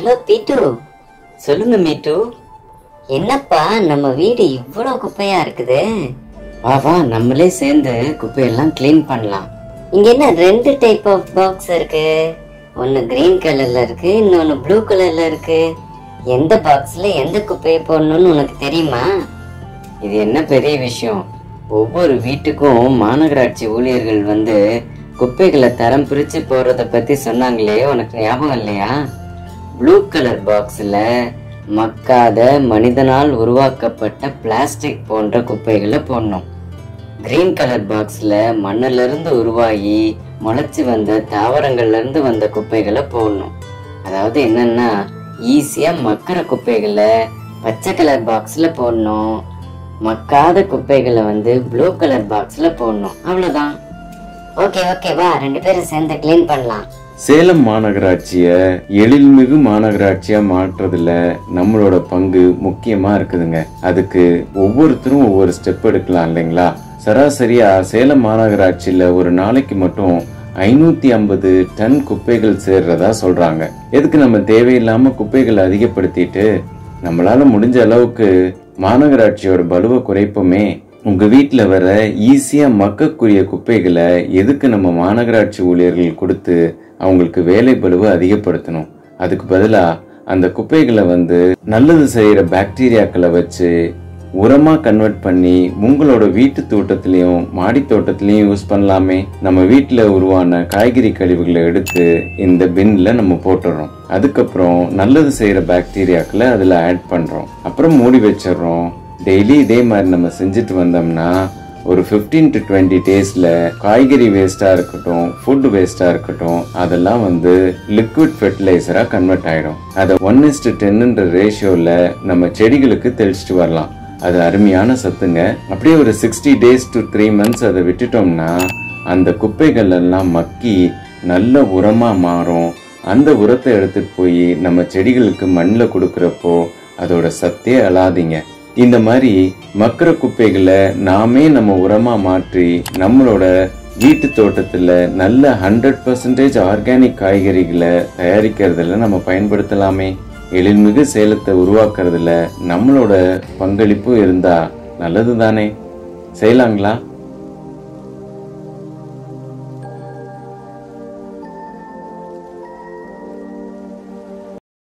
hello beat சொல்லுங்க மீட்டு என்னப்பா நம்ம வீடு இவ்வளோ குப்பையா இருக்குது வா வா நம்மளே சேர்ந்து குப்பையெல்லாம் க்ளீன் பண்ணலாம் இங்க என்ன ரெண்டு டைப் ஆஃப் பாக்ஸ் இருக்கு ஒன்னு கிரீன் கலர்ல இருக்கு இன்னொன்னு ப்ளூ கலர்ல இருக்கு எந்த பாக்ஸ்ல எந்த குப்பையை போடணும்னு உனக்கு தெரியுமா இது என்ன பெரிய விஷயம் ஒவ்வொரு வீட்டுக்கும் மாநகராட்சி ஊழியர்கள் வந்து குப்பைகளை தரம் பிரிச்சு போறத பத்தி சொன்னாங்களே உனக்கு ஞாபகம் இல்லையா ப்ளூ கலர் பாக்ஸ்ல மக்காத மனிதனால் உருவாக்கப்பட்ட பிளாஸ்டிக் போன்ற குப்பைகளை போடணும் கிரீன் கலர் பாக்ஸ்ல மண்ணுல இருந்து உருவாகி முளைச்சு வந்த தாவரங்கள்ல இருந்து வந்த குப்பைகளை போடணும் அதாவது என்னன்னா ஈஸியா மக்கிற குப்பைகளை பச்சை கலர் பாக்ஸ்ல போடணும் மக்காத குப்பைகளை வந்து ப்ளூ கலர் பாக்ஸ்ல போடணும் அவ்வளவுதான் ஓகே ஓகே வா ரெண்டு பேரும் சேர்ந்து க்ளீன் பண்ணலாம் சேலம் மாநகராட்சிய எழில்மிகு மாநகராட்சியா மாற்றுறதுல நம்மளோட பங்கு முக்கியமா இருக்குதுங்க அதுக்கு ஒவ்வொருத்தரும் ஒவ்வொரு ஸ்டெப் எடுக்கலாம் இல்லைங்களா சராசரியா சேலம் மாநகராட்சியில ஒரு நாளைக்கு மட்டும் ஐநூத்தி ஐம்பது டன் குப்பைகள் சேர்றதா சொல்றாங்க எதுக்கு நம்ம தேவையில்லாம குப்பைகளை அதிகப்படுத்திட்டு நம்மளால முடிஞ்ச அளவுக்கு மாநகராட்சியோட பலுவை குறைப்போமே உங்க வீட்ல வர ஈஸியா மக்கக்கூடிய குப்பைகளை எதுக்கு நம்ம மாநகராட்சி ஊழியர்கள் கொடுத்து அவங்களுக்கு வேலை பலுவை அதிகப்படுத்தணும் அதுக்கு பதிலா அந்த குப்பைகளை வந்து நல்லது செய்யற பாக்டீரியாக்களை வச்சு உரமா கன்வெர்ட் பண்ணி உங்களோட வீட்டு தோட்டத்திலையும் மாடி தோட்டத்திலையும் யூஸ் பண்ணலாமே நம்ம வீட்ல உருவான காய்கறி கழிவுகளை எடுத்து இந்த பின்ல நம்ம போட்டுறோம் அதுக்கப்புறம் நல்லது செய்யற பாக்டீரியாக்களை அதுல ஆட் பண்றோம் அப்புறம் மூடி வச்சிடுறோம் டெய்லி இதே மாதிரி நம்ம செஞ்சுட்டு வந்தோம்னா ஒரு 15 டு டுவெண்ட்டி டேஸ்ல காய்கறி வேஸ்டா இருக்கட்டும் ஃபுட் வேஸ்டா இருக்கட்டும் அதெல்லாம் வந்து லிக்விட் ஃபெர்டிலைசரா கன்வெர்ட் ஆயிடும் அதை ஒன் இஸ்டு டென்னுன்ற ரேஷியோல நம்ம செடிகளுக்கு தெளிச்சிட்டு வரலாம் அது அருமையான சத்துங்க அப்படியே ஒரு sixty days to three months அதை விட்டுட்டோம்னா அந்த குப்பைகள் எல்லாம் மக்கி நல்ல உரமா மாறும் அந்த உரத்தை எடுத்துட்டு போய் நம்ம செடிகளுக்கு மண்ணில் கொடுக்கறப்போ அதோட சத்தே அழாதீங்க இந்த மாதிரி மக்கிற குப்பைகளை நாமே நம்ம உரமா மாற்றி நம்மளோட வீட்டு தோட்டத்துல நல்ல ஹண்ட்ரட் பர்சன்டேஜ் ஆர்கானிக் காய்கறிகளை தயாரிக்கிறதுல நம்ம பயன்படுத்தலாமே எழில்மிகு சேலத்தை உருவாக்குறதுல நம்மளோட பங்களிப்பு இருந்தா நல்லது தானே செய்யலாங்களா